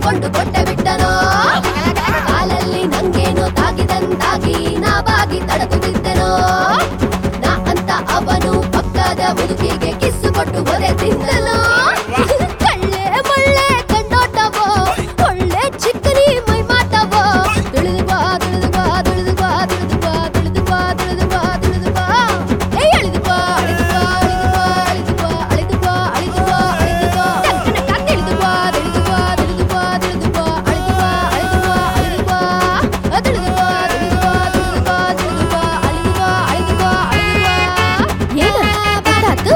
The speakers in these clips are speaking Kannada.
ಎಳೆದುಕೊಂಡು ಕೊಟ್ಟೆ ಬಿಟ್ಟನೋ ಕಾಲಲ್ಲಿ ನಂಗೇನೋ ತಾಗಿದಂತಾಗಿ ನಾ ಬಾಗಿ ತಡಕುತ್ತಿದ್ದೆನೋ ನಾ ಅಂತ ಅವನು ಪಕ್ಕದ ಮುದುಕಿಗೆ ಕಿಸ್ಸು ಕೊಟ್ಟು ಒದೆ ತಿಂದನೋ ಕಳ್ಳೆ ಮಳ್ಳೆ ಕಂಡೋಟವೋ ಒಳ್ಳೆ ಚಿಕ್ಕನಿ ಮೈ ಮಾತವೋ ತಿಳಿದು ಬಾ ತಿಳಿದು ಬಾ ತಿಳಿದು ಬಾ ತಿಳಿದು ಬಾ ತಿಳಿದು ಬಾ ತಿಳಿದು ಬಾ ತಿಳಿದು ಬಾ ಏ ಅಳಿದು ಬಾ ಅಳಿದು ಬಾ ಅಳಿದು ಬಾ ಅಳಿದು ಬಾ ಅಳಿದು ಬಾ ಅಳಿದು ಬಾ ಅಳಿದು ಬಾ ತಿಳಿದು ಬಾ ತಿಳಿದು ಬಾ ತಿಳಿದು ಬಾ ತಿಳಿದು ಬಾ ಅಳಿದು ಬಾ ಅಳಿದು ಬಾ ಅಳಿದು ಬಾ ತಿಳಿದು ಬಾ ತಿಳಿದು ಬಾ ತಿಳಿದು ಬಾ ತಿಳಿದು ಬಾ ಅಳಿದು ಬಾ ಅಳಿದು ಬಾ ಅಳಿದು ಬಾ ಏನ ಗೊತ್ತಾತು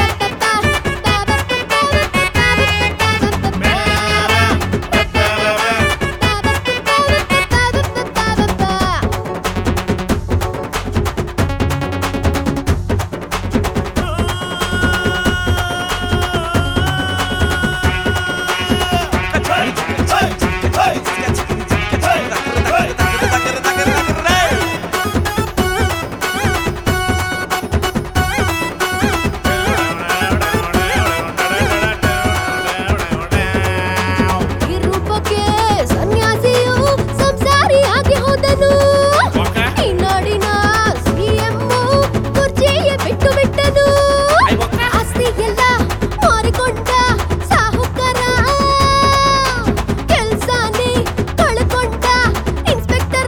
ಈ ರೂಪಕ್ಕೆ ಸನ್ಯಾಸಿಯು ಸಂಸಾರಿಯಾಗಿ ಹೋದನು ಈ ನಾಡಿನ ಸಿಎಂ ಕುರ್ಚಿಯ ಬಿಟ್ಟು ಬಿಟ್ಟನು ಆಸ್ತಿ ಎಲ್ಲ ಮಾರಿಕೊಂಡ ಸಾಹುಕಾರ ಕೆಲ್ಸನೇ ಕಳ್ಕೊಂಡ ಇನ್ಸ್ಪೆಕ್ಟರ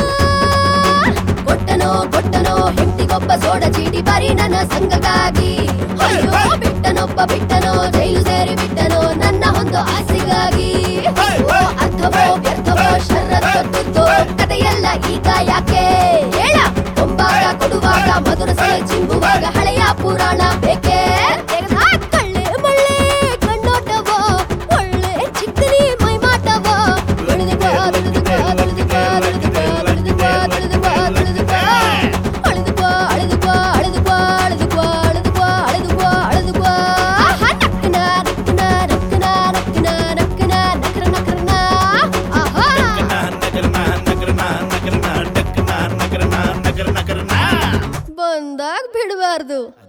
ಕೊಟ್ಟನೋ ಕೊಟ್ಟನೋ ಹೆಂಡತಿಗೊಬ್ಬ ಸೋಡ ಚೀಟಿ ಬರೀ ನನ್ನ ಸಂಘಕ್ಕಾಗಿ ಅಯ್ಯೋ ಬಿಟ್ಟನೊಬ್ಬ ಬಿಟ್ಟನೋ ಜೈಲು ಸೇರಿ ಬಿಟ್ಟನೋ ನನ್ನ ಒಂದು ಆಸೆಗಾಗಿ ಓ ಅರ್ಥವೋ ವ್ಯರ್ಥವೋ ಶರತ್ತುತ್ತೋ ಕಥೆಯೆಲ್ಲ ಈಗ ಯಾಕೆ ಹೇಳ ಕೊಂಬಾಗ ಕೊಡುವಾಗ ಮಧುರ ಸೆಲೆ ಚಿಂಬುವಾಗ ಹಳೆಯ ಪುರಾಣ ಬೇಕೇ ತೆಗೆದ ಕಳ್ಳೆ ಮಳ್ಳೆ ಕಣ್ಣೋಟವೋ ಒಳ್ಳೆ ಚಿಕ್ಕನಿ ಮೈ ಮಾಟವೋ ತಿಳಿದು ಬಾ ತಿಳಿದು ಬಾ ತಿಳಿದು ಬಾ ತಿಳಿದು ಬಾ ತಿಳಿದು ಬಾ ತಿಳಿದು ಬಾ ತಿಳಿದು ಬಾ ಅಳಿದು ಬಾ ಅಳಿದು ಬಾ ಅಳಿದು ಬಾ ಅಳಿದು ಬಾ ಅಳಿದು ಬಾ ಅಳಿದು ಬಾ ಅಳಿದು ಬಾ ನಕ್ಕನ ನಕ್ಕನ ನಕ್ಕನ ನಕ್ಕನ ನಕ್ಕನ ನಕರ ನಕರನ ಆಹಾ ಬಂದಾಗ ಬಿಡಬಾರ್ದು